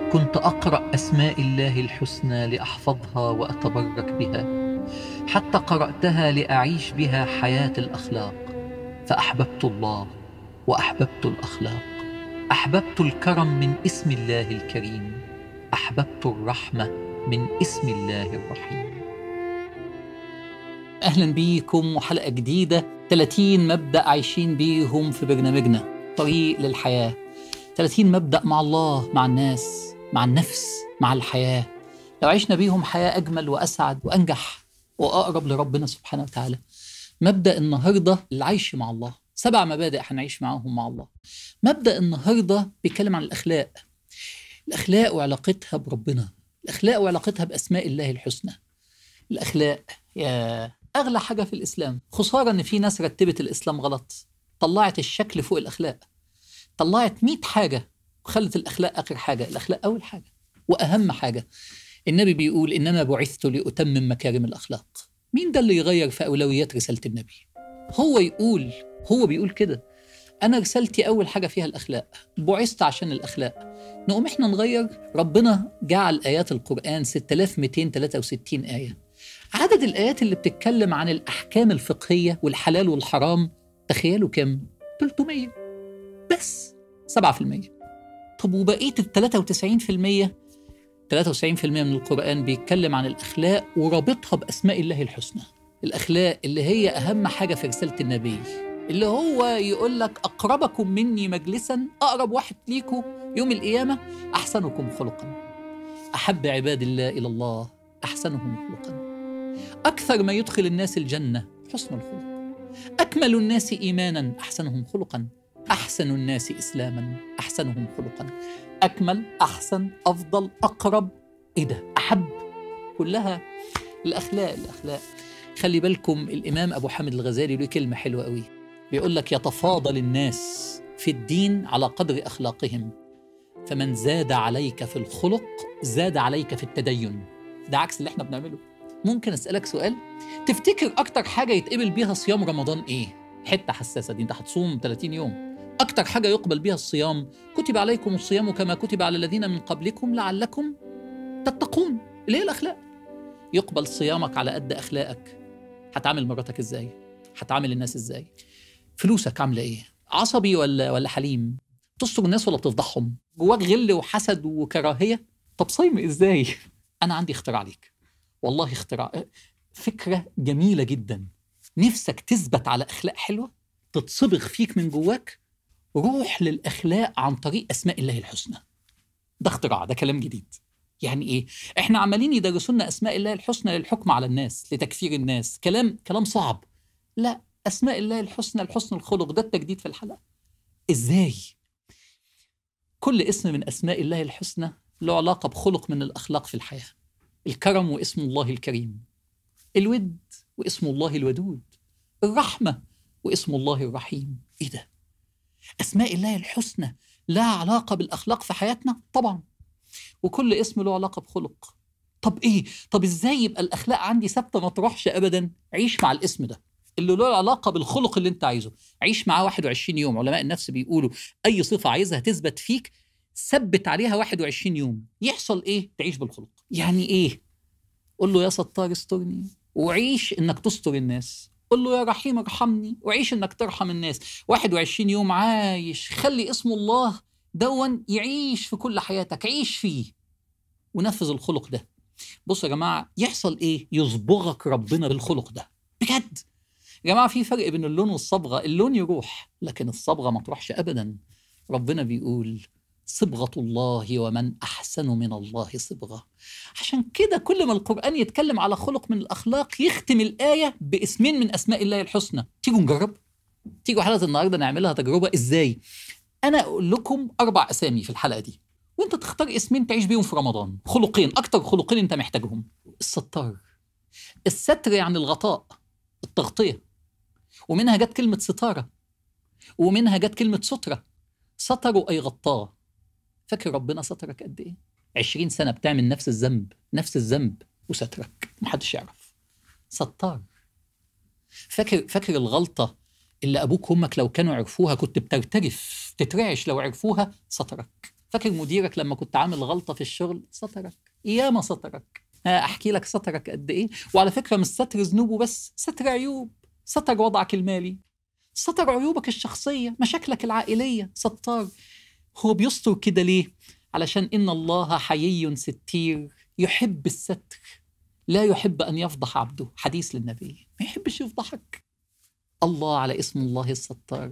كنت اقرا اسماء الله الحسنى لاحفظها واتبرك بها حتى قراتها لاعيش بها حياه الاخلاق فاحببت الله واحببت الاخلاق احببت الكرم من اسم الله الكريم احببت الرحمه من اسم الله الرحيم اهلا بيكم وحلقه جديده 30 مبدا عايشين بيهم في برنامجنا طريق للحياه 30 مبدا مع الله مع الناس مع النفس مع الحياه لو عشنا بيهم حياه اجمل واسعد وانجح واقرب لربنا سبحانه وتعالى مبدا النهارده العيش مع الله سبع مبادئ هنعيش معاهم مع الله مبدا النهارده بيتكلم عن الاخلاق الاخلاق وعلاقتها بربنا الاخلاق وعلاقتها باسماء الله الحسنى الاخلاق يا اغلى حاجه في الاسلام خساره ان في ناس رتبت الاسلام غلط طلعت الشكل فوق الاخلاق طلعت 100 حاجه وخلت الاخلاق اخر حاجه الاخلاق اول حاجه واهم حاجه النبي بيقول انما بعثت لاتمم مكارم الاخلاق مين ده اللي يغير في اولويات رساله النبي هو يقول هو بيقول كده انا رسالتي اول حاجه فيها الاخلاق بعثت عشان الاخلاق نقوم احنا نغير ربنا جعل ايات القران 6263 ايه عدد الايات اللي بتتكلم عن الاحكام الفقهيه والحلال والحرام تخيلوا كم 300 بس 7% طب وبقيه ال 93% 93% من القرآن بيتكلم عن الأخلاق ورابطها بأسماء الله الحسنى الأخلاق اللي هي أهم حاجة في رسالة النبي اللي هو يقول لك أقربكم مني مجلسا أقرب واحد ليكم يوم القيامة أحسنكم خلقا أحب عباد الله إلى الله أحسنهم خلقا أكثر ما يدخل الناس الجنة حسن الخلق أكمل الناس إيمانا أحسنهم خلقا أحسن الناس إسلاما أحسنهم خلقا أكمل أحسن أفضل أقرب إيه ده أحب كلها الأخلاق الأخلاق خلي بالكم الإمام أبو حامد الغزالي له كلمة حلوة قوي بيقول لك يتفاضل الناس في الدين على قدر أخلاقهم فمن زاد عليك في الخلق زاد عليك في التدين ده عكس اللي احنا بنعمله ممكن أسألك سؤال تفتكر أكتر حاجة يتقبل بيها صيام رمضان إيه؟ حتة حساسة دي أنت هتصوم 30 يوم أكتر حاجة يقبل بها الصيام كتب عليكم الصيام كما كتب على الذين من قبلكم لعلكم تتقون اللي هي الأخلاق يقبل صيامك على قد أخلاقك هتعامل مراتك إزاي هتعامل الناس إزاي فلوسك عاملة إيه عصبي ولا ولا حليم تستر الناس ولا بتفضحهم جواك غل وحسد وكراهية طب صايم إزاي أنا عندي اختراع ليك والله اختراع فكرة جميلة جدا نفسك تثبت على أخلاق حلوة تتصبغ فيك من جواك روح للاخلاق عن طريق اسماء الله الحسنى ده اختراع ده كلام جديد يعني ايه احنا عمالين يدرسوا لنا اسماء الله الحسنى للحكم على الناس لتكفير الناس كلام كلام صعب لا اسماء الله الحسنى الحسن الخلق ده التجديد في الحلقه ازاي كل اسم من اسماء الله الحسنى له علاقه بخلق من الاخلاق في الحياه الكرم واسم الله الكريم الود واسم الله الودود الرحمه واسم الله الرحيم ايه ده أسماء الله الحسنى لها علاقة بالأخلاق في حياتنا؟ طبعا وكل اسم له علاقة بخلق طب إيه؟ طب إزاي يبقى الأخلاق عندي ثابتة ما تروحش أبدا؟ عيش مع الاسم ده اللي له علاقة بالخلق اللي أنت عايزه عيش معاه 21 يوم علماء النفس بيقولوا أي صفة عايزها تثبت فيك ثبت عليها 21 يوم يحصل إيه؟ تعيش بالخلق يعني إيه؟ قول له يا ستار استرني وعيش إنك تستر الناس قل له يا رحيم ارحمني وعيش انك ترحم الناس 21 يوم عايش خلي اسم الله دون يعيش في كل حياتك عيش فيه ونفذ الخلق ده بصوا يا جماعة يحصل ايه يصبغك ربنا بالخلق ده بجد يا جماعة في فرق بين اللون والصبغة اللون يروح لكن الصبغة ما تروحش أبدا ربنا بيقول صبغة الله ومن أحسن من الله صبغة عشان كده كل ما القرآن يتكلم على خلق من الأخلاق يختم الآية باسمين من أسماء الله الحسنى تيجوا نجرب تيجوا حلقة النهاردة نعملها تجربة إزاي أنا أقول لكم أربع أسامي في الحلقة دي وأنت تختار اسمين تعيش بيهم في رمضان خلقين أكتر خلقين أنت محتاجهم الستار الستر يعني الغطاء التغطية ومنها جت كلمة ستارة ومنها جت كلمة سترة ستروا أي غطاه فاكر ربنا سترك قد ايه؟ 20 سنه بتعمل نفس الذنب نفس الذنب وسترك محدش يعرف ستار فاكر فاكر الغلطه اللي ابوك وامك لو كانوا عرفوها كنت بترتجف تترعش لو عرفوها سترك فاكر مديرك لما كنت عامل غلطه في الشغل سترك ياما سترك احكي لك سترك قد ايه وعلى فكره مش ستر ذنوبه بس ستر عيوب ستر وضعك المالي ستر عيوبك الشخصيه مشاكلك العائليه ستار هو بيستر كده ليه علشان ان الله حيي ستير يحب الستر لا يحب ان يفضح عبده حديث للنبي ما يحبش يفضحك الله على اسم الله الستار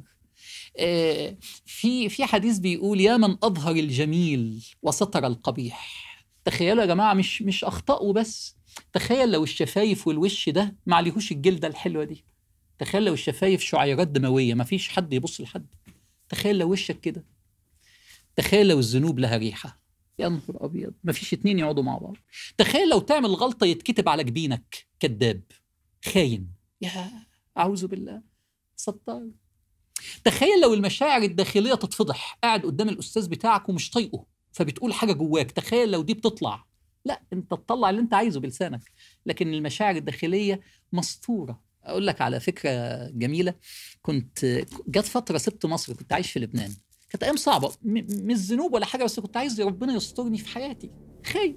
آه، في في حديث بيقول يا من اظهر الجميل وستر القبيح تخيلوا يا جماعه مش مش اخطاء وبس تخيل لو الشفايف والوش ده ما عليهوش الجلده الحلوه دي تخيل لو الشفايف شعيرات دمويه ما فيش حد يبص لحد تخيل لو وشك كده تخيل لو الذنوب لها ريحه يا نهار ابيض ما فيش اتنين يقعدوا مع بعض تخيل لو تعمل غلطه يتكتب على جبينك كذاب خاين يا اعوذ بالله ستار تخيل لو المشاعر الداخليه تتفضح قاعد قدام الاستاذ بتاعك ومش طايقه فبتقول حاجه جواك تخيل لو دي بتطلع لا انت تطلع اللي انت عايزه بلسانك لكن المشاعر الداخليه مستوره اقول لك على فكره جميله كنت جت فتره سبت مصر كنت عايش في لبنان كانت ايام صعبه مش ذنوب ولا حاجه بس كنت عايز ربنا يسترني في حياتي خايف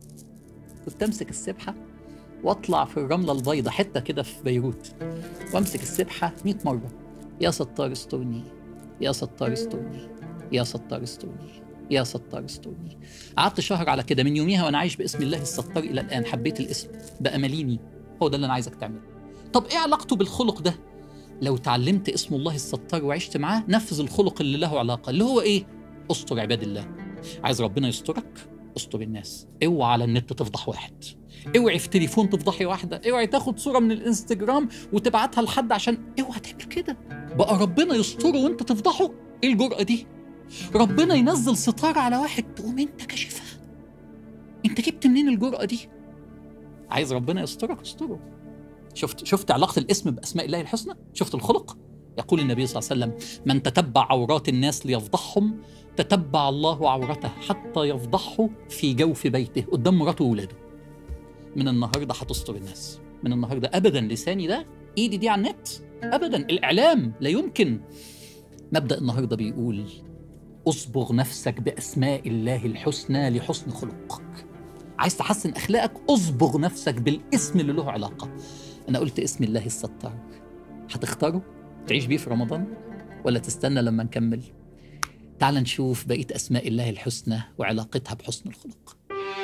كنت امسك السبحه واطلع في الرمله البيضاء حته كده في بيروت وامسك السبحه 100 مره يا ستار استرني يا ستار استرني يا ستار استرني يا ستار استرني قعدت شهر على كده من يوميها وانا عايش باسم الله الستار الى الان حبيت الاسم بقى ماليني هو ده اللي انا عايزك تعمله طب ايه علاقته بالخلق ده لو تعلمت اسم الله الستار وعشت معاه نفذ الخلق اللي له علاقه اللي هو ايه استر عباد الله عايز ربنا يسترك استر الناس اوعى على النت تفضح واحد اوعي في تليفون تفضحي واحده اوعي تاخد صوره من الانستجرام وتبعتها لحد عشان اوعى تعمل كده بقى ربنا يستره وانت تفضحه ايه الجرأه دي ربنا ينزل ستاره على واحد تقوم انت كاشفها انت جبت منين الجرأه دي عايز ربنا يسترك استره شفت شفت علاقه الاسم باسماء الله الحسنى شفت الخلق يقول النبي صلى الله عليه وسلم من تتبع عورات الناس ليفضحهم تتبع الله عورته حتى يفضحه في جوف بيته قدام مراته وولاده من النهارده هتستر الناس من النهارده ابدا لساني ده ايدي دي على النت ابدا الاعلام لا يمكن مبدا النهارده بيقول اصبغ نفسك باسماء الله الحسنى لحسن خلقك عايز تحسن اخلاقك اصبغ نفسك بالاسم اللي له علاقه انا قلت اسم الله الستار هتختاره تعيش بيه في رمضان ولا تستنى لما نكمل تعال نشوف بقيه اسماء الله الحسنى وعلاقتها بحسن الخلق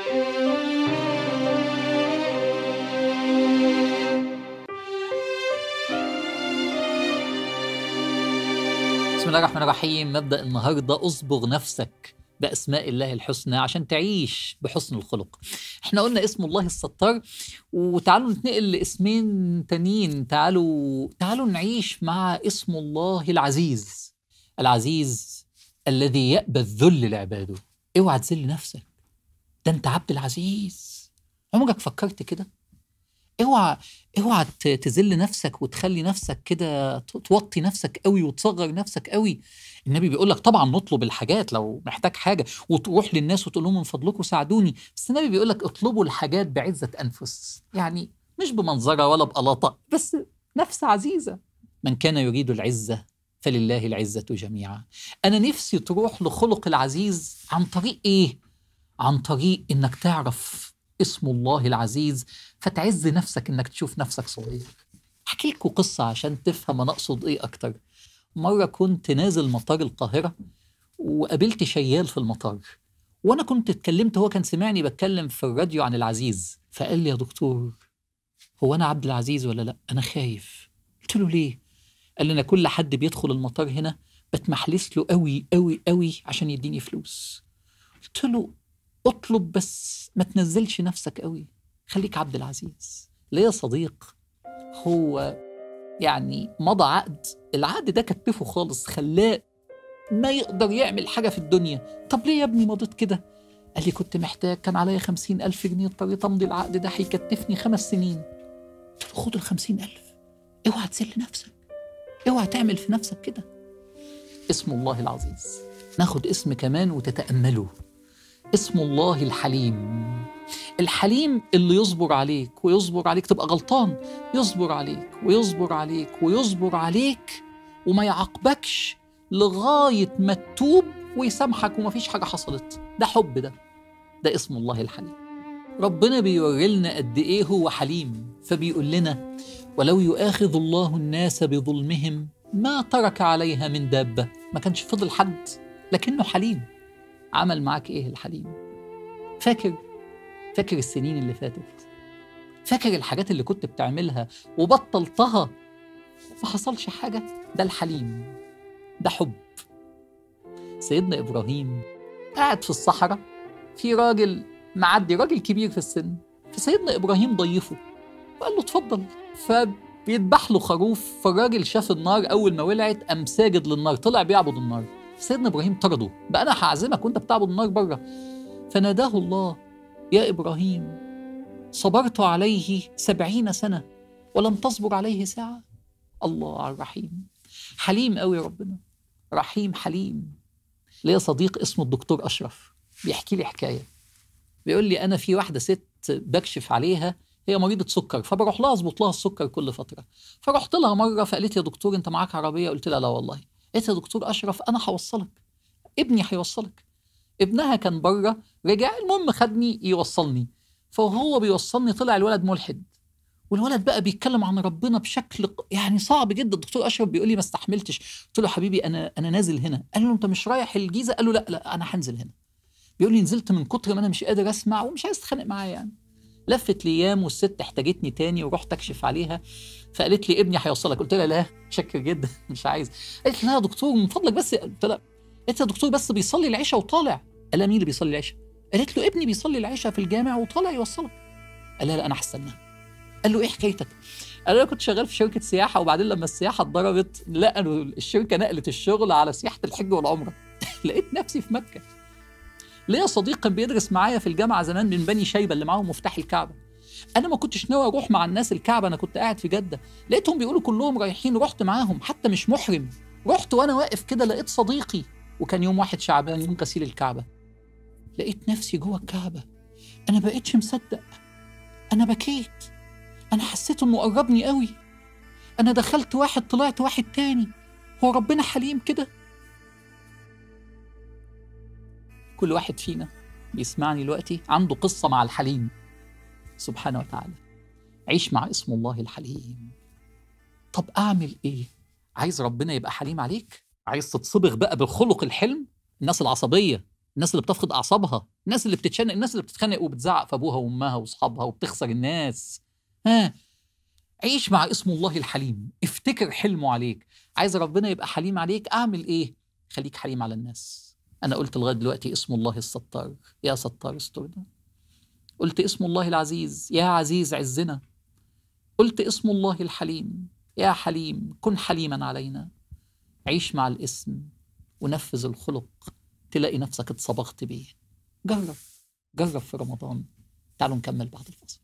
بسم الله الرحمن الرحيم مبدأ النهاردة أصبغ نفسك بأسماء الله الحسنى عشان تعيش بحسن الخلق احنا قلنا اسم الله الستار وتعالوا نتنقل لاسمين تانيين تعالوا تعالوا نعيش مع اسم الله العزيز العزيز الذي يأبى الذل لعباده اوعى تذل نفسك ده انت عبد العزيز عمرك فكرت كده اوعى اوعى تذل نفسك وتخلي نفسك كده توطي نفسك قوي وتصغر نفسك قوي النبي بيقول لك طبعا نطلب الحاجات لو محتاج حاجه وتروح للناس وتقول لهم من فضلكم ساعدوني بس النبي بيقول لك اطلبوا الحاجات بعزه انفس يعني مش بمنظره ولا بقلاطه بس نفس عزيزه من كان يريد العزه فلله العزه جميعا انا نفسي تروح لخلق العزيز عن طريق ايه عن طريق انك تعرف اسم الله العزيز فتعز نفسك انك تشوف نفسك صغير احكي لكم قصه عشان تفهم انا اقصد ايه اكتر مره كنت نازل مطار القاهره وقابلت شيال في المطار وانا كنت اتكلمت هو كان سمعني بتكلم في الراديو عن العزيز فقال لي يا دكتور هو انا عبد العزيز ولا لا انا خايف قلت له ليه قال لي انا كل حد بيدخل المطار هنا بتمحلس له قوي قوي قوي عشان يديني فلوس قلت له اطلب بس ما تنزلش نفسك قوي خليك عبد العزيز ليا صديق هو يعني مضى عقد العقد ده كتفه خالص خلاه ما يقدر يعمل حاجة في الدنيا طب ليه يا ابني مضيت كده قال لي كنت محتاج كان عليا خمسين ألف جنيه اضطريت أمضي العقد ده هيكتفني خمس سنين قلت له خد الخمسين ألف اوعى تذل نفسك اوعى تعمل في نفسك كده اسم الله العزيز ناخد اسم كمان وتتأمله اسم الله الحليم الحليم اللي يصبر عليك ويصبر عليك تبقى غلطان يصبر عليك ويصبر عليك ويصبر عليك وما يعاقبكش لغاية ما تتوب ويسامحك ومفيش حاجة حصلت ده حب ده ده اسم الله الحليم ربنا بيوري لنا قد ايه هو حليم فبيقول لنا ولو يؤاخذ الله الناس بظلمهم ما ترك عليها من دابة ما كانش فضل حد لكنه حليم عمل معاك ايه الحليم فاكر فاكر السنين اللي فاتت فاكر الحاجات اللي كنت بتعملها وبطلتها ما حصلش حاجة ده الحليم ده حب سيدنا إبراهيم قاعد في الصحراء في راجل معدي راجل كبير في السن فسيدنا إبراهيم ضيفه وقال له اتفضل فبيذبح له خروف فالراجل شاف النار أول ما ولعت قام ساجد للنار طلع بيعبد النار سيدنا إبراهيم طرده بقى أنا هعزمك وأنت بتعبد النار بره فناداه الله يا إبراهيم صبرت عليه سبعين سنة ولم تصبر عليه ساعة الله على الرحيم حليم قوي ربنا رحيم حليم ليا صديق اسمه الدكتور أشرف بيحكي لي حكاية بيقول لي أنا في واحدة ست بكشف عليها هي مريضة سكر فبروح لها أظبط لها السكر كل فترة فرحت لها مرة فقالت لي يا دكتور أنت معاك عربية قلت لها لا والله قالت يا دكتور أشرف أنا هوصلك ابني هيوصلك ابنها كان بره رجع المهم خدني يوصلني فهو بيوصلني طلع الولد ملحد والولد بقى بيتكلم عن ربنا بشكل يعني صعب جدا الدكتور اشرف بيقول لي ما استحملتش قلت له حبيبي انا انا نازل هنا قال له انت مش رايح الجيزه قال له لا لا انا هنزل هنا بيقول لي نزلت من كتر ما انا مش قادر اسمع ومش عايز اتخانق معاه يعني لفت الايام والست احتاجتني تاني ورحت اكشف عليها فقالت لي ابني هيوصلك قلت لها لا شكر جدا مش عايز قالت لي لا يا دكتور من فضلك بس قلت لها قالت يا دكتور بس بيصلي العشاء وطالع قال لها مين اللي بيصلي العشاء قالت له ابني بيصلي العشاء في الجامع وطالع يوصلك قال لها لا انا هستناه قال له ايه حكايتك؟ قال له انا كنت شغال في شركه سياحه وبعدين لما السياحه اتضربت لقوا الشركه نقلت الشغل على سياحه الحج والعمره لقيت نفسي في مكه ليا صديق كان بيدرس معايا في الجامعه زمان من بني شيبه اللي معاهم مفتاح الكعبه انا ما كنتش ناوي اروح مع الناس الكعبه انا كنت قاعد في جده لقيتهم بيقولوا كلهم رايحين رحت معاهم حتى مش محرم رحت وانا واقف كده لقيت صديقي وكان يوم واحد شعبان يوم غسيل الكعبه لقيت نفسي جوه الكعبه انا بقيتش مصدق انا بكيت انا حسيت انه قربني قوي انا دخلت واحد طلعت واحد تاني هو ربنا حليم كده كل واحد فينا بيسمعني دلوقتي عنده قصة مع الحليم سبحانه وتعالى عيش مع اسم الله الحليم طب أعمل إيه؟ عايز ربنا يبقى حليم عليك؟ عايز تتصبغ بقى بخلق الحلم؟ الناس العصبية الناس اللي بتفقد أعصابها الناس اللي بتتشنق الناس اللي بتتخانق وبتزعق في أبوها وأمها وأصحابها وبتخسر الناس ها عيش مع اسم الله الحليم افتكر حلمه عليك عايز ربنا يبقى حليم عليك اعمل ايه خليك حليم على الناس انا قلت لغايه دلوقتي اسم الله الستار يا ستار استرنا قلت اسم الله العزيز يا عزيز عزنا قلت اسم الله الحليم يا حليم كن حليما علينا عيش مع الاسم ونفذ الخلق تلاقي نفسك اتصبغت بيه جرب جرب في رمضان تعالوا نكمل بعد الفصل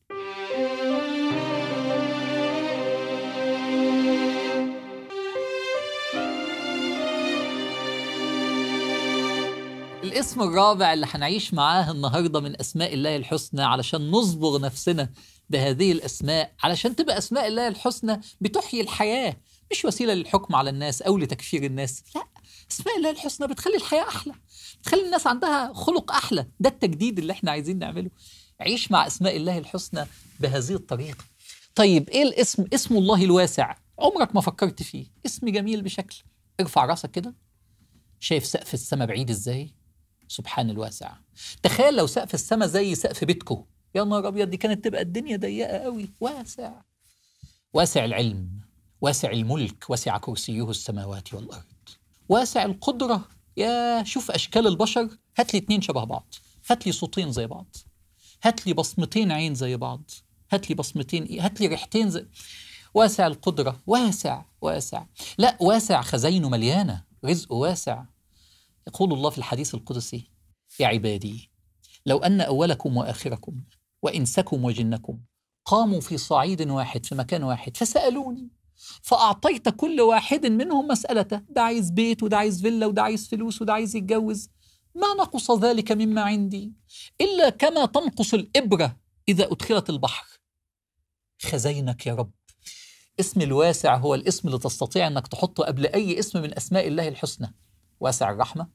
الاسم الرابع اللي هنعيش معاه النهارده من اسماء الله الحسنى علشان نصبغ نفسنا بهذه الاسماء علشان تبقى اسماء الله الحسنى بتحيي الحياه مش وسيله للحكم على الناس او لتكفير الناس لا اسماء الله الحسنى بتخلي الحياه احلى بتخلي الناس عندها خلق احلى ده التجديد اللي احنا عايزين نعمله عيش مع اسماء الله الحسنى بهذه الطريقه طيب ايه الاسم اسم الله الواسع عمرك ما فكرت فيه اسم جميل بشكل ارفع راسك كده شايف سقف السماء بعيد ازاي سبحان الواسع تخيل لو سقف السماء زي سقف بيتكو يا نهار ابيض دي كانت تبقى الدنيا ضيقه قوي واسع واسع العلم واسع الملك وسع كرسيه السماوات والارض واسع القدره يا شوف اشكال البشر هات لي اتنين شبه بعض هات لي صوتين زي بعض هات لي بصمتين عين زي بعض هات لي بصمتين ايه هات لي ريحتين زي واسع القدره واسع واسع لا واسع خزينه مليانه رزقه واسع يقول الله في الحديث القدسي يا عبادي لو أن أولكم وآخركم وإنسكم وجنكم قاموا في صعيد واحد في مكان واحد فسألوني فأعطيت كل واحد منهم مسألته ده عايز بيت وده عايز فيلا وده عايز فلوس وده عايز يتجوز ما نقص ذلك مما عندي إلا كما تنقص الإبرة إذا أدخلت البحر خزينك يا رب اسم الواسع هو الاسم اللي تستطيع أنك تحطه قبل أي اسم من أسماء الله الحسنى واسع الرحمة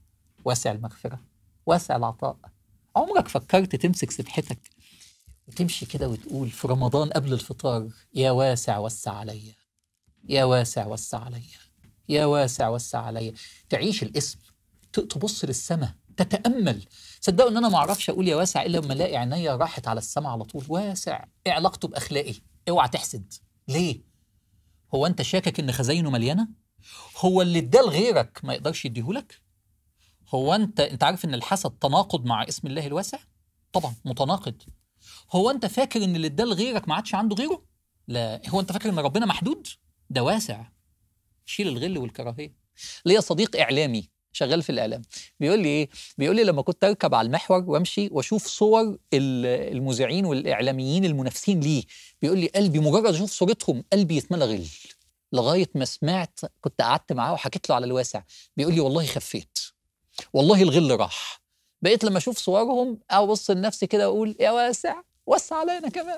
واسع المغفرة واسع العطاء عمرك فكرت تمسك سبحتك وتمشي كده وتقول في رمضان قبل الفطار يا واسع وسع عليا يا واسع وسع عليا يا واسع وسع عليا تعيش الاسم ت- تبص للسماء تتامل صدقوا ان انا ما اعرفش اقول يا واسع الا لما الاقي عينيا راحت على السماء على طول واسع ايه علاقته باخلاقي اوعى تحسد ليه هو انت شاكك ان خزاينه مليانه هو اللي اداه لغيرك ما يقدرش يديهولك هو انت انت عارف ان الحسد تناقض مع اسم الله الواسع طبعا متناقض هو انت فاكر ان اللي اداه لغيرك ما عادش عنده غيره لا هو انت فاكر ان ربنا محدود ده واسع شيل الغل والكراهيه ليا صديق اعلامي شغال في الاعلام بيقول لي ايه بيقول لي لما كنت اركب على المحور وامشي واشوف صور ال- المذيعين والاعلاميين المنافسين ليه بيقول لي قلبي مجرد اشوف صورتهم قلبي يتملى غل لغايه ما سمعت كنت قعدت معاه وحكيت له على الواسع بيقول لي والله خفيت والله الغل راح بقيت لما اشوف صورهم ابص لنفسي كده واقول يا واسع وسع علينا كمان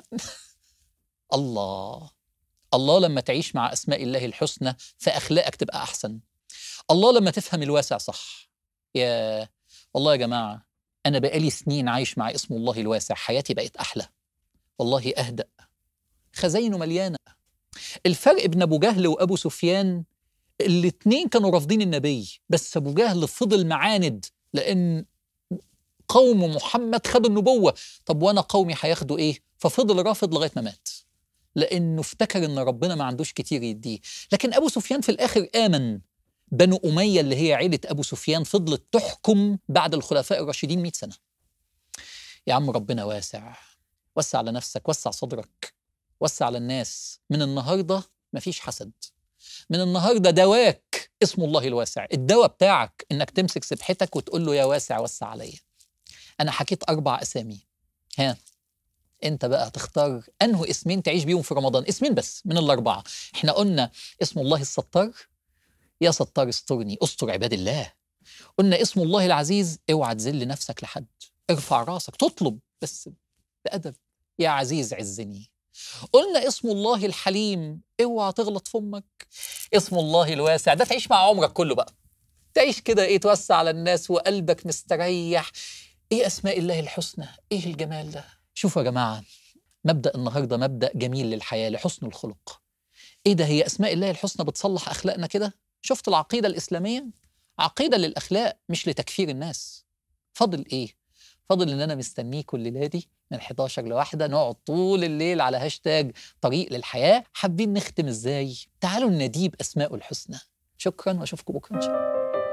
الله الله لما تعيش مع اسماء الله الحسنى فاخلاقك تبقى احسن الله لما تفهم الواسع صح يا والله يا جماعه انا بقالي سنين عايش مع اسم الله الواسع حياتي بقت احلى والله اهدأ خزاينه مليانه الفرق بين ابو جهل وابو سفيان الاتنين كانوا رافضين النبي بس ابو جهل فضل معاند لان قوم محمد خدوا النبوه طب وانا قومي هياخدوا ايه ففضل رافض لغايه ما مات لانه افتكر ان ربنا ما عندوش كتير يديه لكن ابو سفيان في الاخر امن بنو اميه اللي هي عيله ابو سفيان فضلت تحكم بعد الخلفاء الراشدين 100 سنه يا عم ربنا واسع وسع على نفسك وسع صدرك وسع على الناس من النهارده مفيش حسد من النهارده دواك اسم الله الواسع الدواء بتاعك انك تمسك سبحتك وتقول له يا واسع وسع عليا انا حكيت اربع اسامي ها انت بقى تختار انه اسمين تعيش بيهم في رمضان اسمين بس من الاربعه احنا قلنا اسم الله الستار يا ستار استرني استر عباد الله قلنا اسم الله العزيز اوعى تذل نفسك لحد ارفع راسك تطلب بس بأدب يا عزيز عزني قلنا اسم الله الحليم اوعى تغلط في امك اسم الله الواسع ده تعيش مع عمرك كله بقى تعيش كده ايه توسع على الناس وقلبك مستريح ايه اسماء الله الحسنى ايه الجمال ده شوفوا يا جماعه مبدا النهارده مبدا جميل للحياه لحسن الخلق ايه ده هي اسماء الله الحسنى بتصلح اخلاقنا كده شفت العقيده الاسلاميه عقيده للاخلاق مش لتكفير الناس فاضل ايه فاضل ان انا مستنيكم الليله دي من 11 لواحدة نقعد طول الليل على هاشتاج طريق للحياة حابين نختم ازاي تعالوا نديب أسماء الحسنى شكرا واشوفكم بكرة إن شاء الله